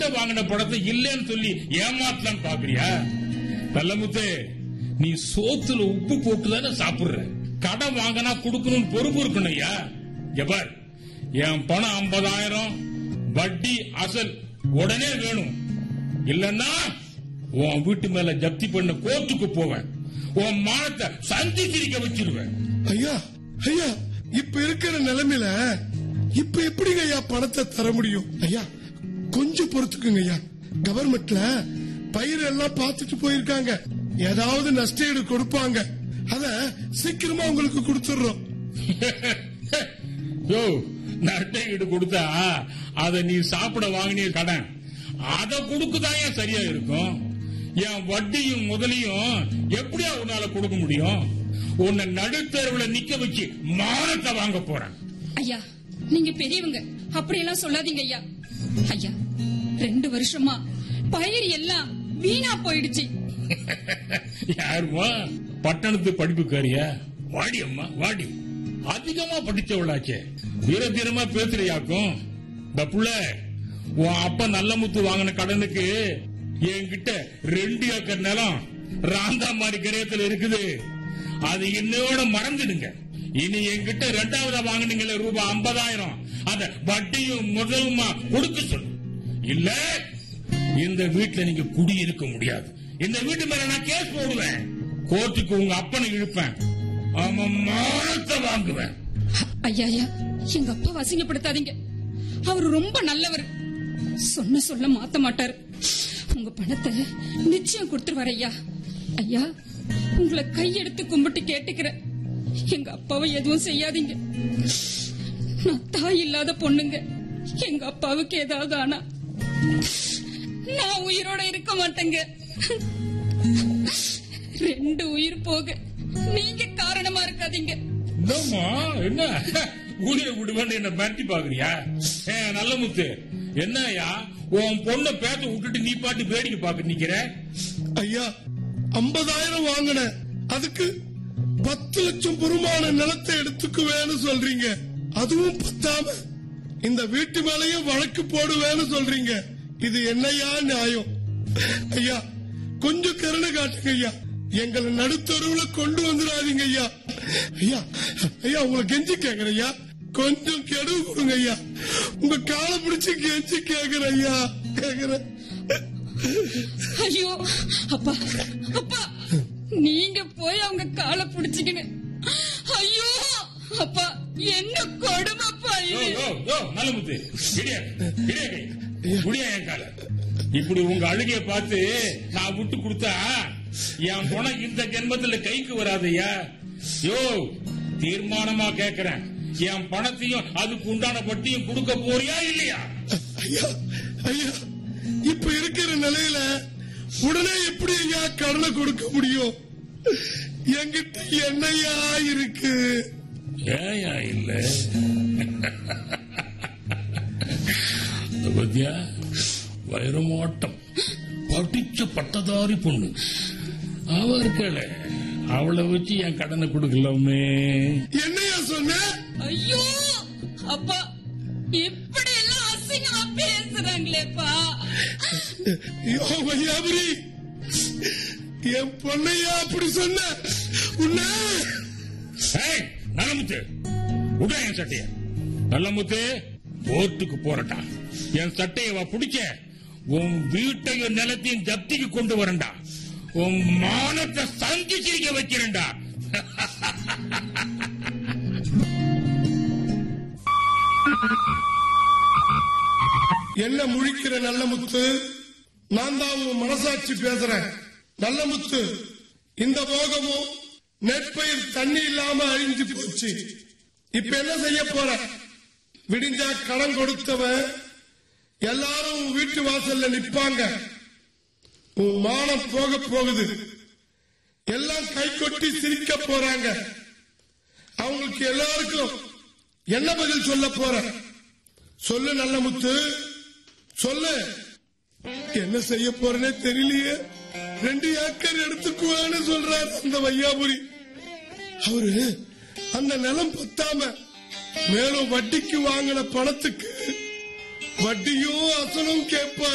என்கிட்ட வாங்கின படத்தை இல்லைன்னு சொல்லி ஏமாத்தலாம் பாக்குறியா தள்ளமுத்து நீ சோத்துல உப்பு போட்டு தானே சாப்பிடுற கடன் வாங்கினா கொடுக்கணும்னு பொறுப்பு இருக்கணும் ஐயா எபார் என் பணம் ஐம்பதாயிரம் வட்டி அசல் உடனே வேணும் இல்லன்னா உன் வீட்டு மேல ஜப்தி பண்ண கோர்ட்டுக்கு போவேன் உன் மானத்தை சந்தி சிரிக்க வச்சிருவேன் ஐயா ஐயா இப்ப இருக்கிற நிலைமையில இப்ப எப்படிங்க ஐயா பணத்தை தர முடியும் ஐயா கொஞ்சம் பொறுத்துக்குங்க ஐயா கவர்மெண்ட்ல பயிர் எல்லாம் பார்த்துட்டு போயிருக்காங்க ஏதாவது நஷ்டஈடு கொடுப்பாங்க அத சீக்கிரமா உங்களுக்கு கொடுத்துடுறோம் யோ நட்டை ஈடு கொடுத்தா அத நீ சாப்பிட வாங்கினிய கடன் அத கொடுக்குதான் ஏன் சரியா இருக்கும் என் வட்டியும் முதலையும் எப்படியா உன்னால கொடுக்க முடியும் உன்னை நடுத்தருவுல நிக்க வச்சு மானத்தை வாங்க போறேன் ஐயா நீங்க பெரியவங்க அப்படியெல்லாம் சொல்லாதீங்க ஐயா ஐயா ரெண்டு வருஷமா பயிர் எல்லாம் வீணா போயிடுச்சு யாருமா பட்டணத்து படிப்புக்காரியா வாடி அம்மா வாடி அதிகமா படிச்சவளாச்சே வீரதீரமா பேசுறியாக்கும் இந்த புள்ள உன் அப்பா நல்ல முத்து வாங்கின கடனுக்கு என்கிட்ட ரெண்டு ஏக்கர் நிலம் ராந்தாமாரி கிரகத்துல இருக்குது அது என்னோட மறந்துடுங்க இனி என்கிட்ட ரெண்டாவதா வாங்கினீங்களே ரூபாய் ஐம்பதாயிரம் அத வட்டியும் முதலுமா கொடுக்க சொல்லு இல்ல இந்த வீட்டுல நீங்க குடியிருக்க முடியாது இந்த வீட்டு மேல நான் கேஸ் போடுவேன் கோர்ட்டுக்கு உங்க அப்பனை இழுப்பேன் அவன் மானத்தை வாங்குவேன் ஐயா ஐயா எங்க அப்பா அசிங்கப்படுத்தாதீங்க அவர் ரொம்ப நல்லவர் சொன்ன சொல்ல மாத்த மாட்டாரு உங்க பணத்தை நிச்சயம் கொடுத்துருவாரு ஐயா ஐயா உங்களை கையெடுத்து கும்பிட்டு கேட்டுக்கிறேன் எங்க அப்பாவை எதுவும் செய்யாதீங்க நான் தாய் இல்லாத பொண்ணுங்க எங்க அப்பாவுக்கு ஏதாவது ஆனா நான் உயிரோட இருக்க மாட்டேங்க ரெண்டு உயிர் போக நீங்க காரணமா இருக்காதீங்க என்னம்மா என்ன ஊழிய விடுவேன்னு என்ன மிரட்டி பாக்குறியா ஏ நல்ல முத்து என்னய்யா உன் பொண்ணை பேத்த விட்டுட்டு நீ பாட்டு வேடிக்கை பாக்க நிக்கிற ஐயா ஐம்பதாயிரம் வாங்கின அதுக்கு பத்து லட்சம் பெருமான நிலத்தை எடுத்துக்குவேன்னு சொல்றீங்க அதுவும் பத்தாம இந்த வீட்டு மேலேயே வழக்கு போடுவேன்னு சொல்றீங்க இது என்னையா நியாயம் ஐயா கொஞ்சம் கருணை காட்டுங்க ஐயா எங்களை நடுத்தருவுல கொண்டு வந்துடாதீங்க ஐயா ஐயா ஐயா உங்களை கெஞ்சி கேக்குறேன் ஐயா கொஞ்சம் கெடு கொடுங்க ஐயா உங்க காலை பிடிச்சு கெஞ்சி கேக்குறேன் ஐயா கேக்குறேன் ஐயோ அப்பா அப்பா நீங்க போய் அவங்க காலை புடிச்சுக்கின்னு ஐயோ அப்பா என்ன கொடுமைப்பா யோ, இது யோ, யோ, நல்ல முத்து இடியா இடியா கை குடியா என் கால இப்படி உங்க அழுகைய பார்த்து நான் விட்டு கொடுத்தா என் பணம் இந்த ஜென்மத்துல கைக்கு வராதையா யோ தீர்மானமா கேக்குறேன் என் பணத்தையும் அதுக்கு உண்டான வட்டியும் கொடுக்க போறியா இல்லையா ஐயா ஐயா இப்ப இருக்கிற நிலையில உடனே எப்படி ஐயா கடனை கொடுக்க முடியும் என்கிட்ட என்னையா இருக்கு ஏயா இல்ல இந்த பத்தியா வைரமாட்டம் படிச்ச பட்டதாரி பொண்ணு அவ இருக்கல அவளை வச்சு என் கடனை கொடுக்கலாமே என்னையா சொன்ன ஐயோ அப்பா இப்படி எல்லாம் அசிங்கமா பேசுறாங்களேப்பா ஐயோ வையாபுரி என் பொண்ணையா அப்படி சொன்ன உன்ன ஏய், நல்லமுத்து விட என் சட்டைய நல்லமுத்து கோர்ட்டுக்கு போறட்டா என் சட்டைய வா பிடிச்ச உன் வீட்டையும் நிலத்தையும் ஜப்திக்கு கொண்டு வரண்டா உன் மானத்தை சந்தி சிரிக்க வைக்கிறேன்டா என்ன முழிக்கிற நல்ல முத்து நான் தான் உன் மனசாட்சி பேசுறேன் நல்ல முத்து இந்த போகமும் நெற்பயிர் தண்ணி இல்லாம அழிஞ்சு போச்சு இப்ப என்ன செய்ய போற விடிஞ்சா கடன் கொடுத்தவன் எல்லாரும் உன் வீட்டு வாசல்ல நிப்பாங்க உன் மானம் போக போகுது எல்லாம் கை கொட்டி சிரிக்க போறாங்க அவங்களுக்கு எல்லாருக்கும் என்ன பதில் சொல்ல போற சொல்லு நல்ல முத்து சொல்லு என்ன செய்ய போறேனே தெரியலையே ரெண்டு ஏக்கர் எடுத்துக்குவான்னு சொல்றாரு அந்த வையாபுரி அவரு அந்த நிலம் பத்தாம மேலும் வட்டிக்கு வாங்கின பணத்துக்கு வட்டியும் அசலும் கேட்பார்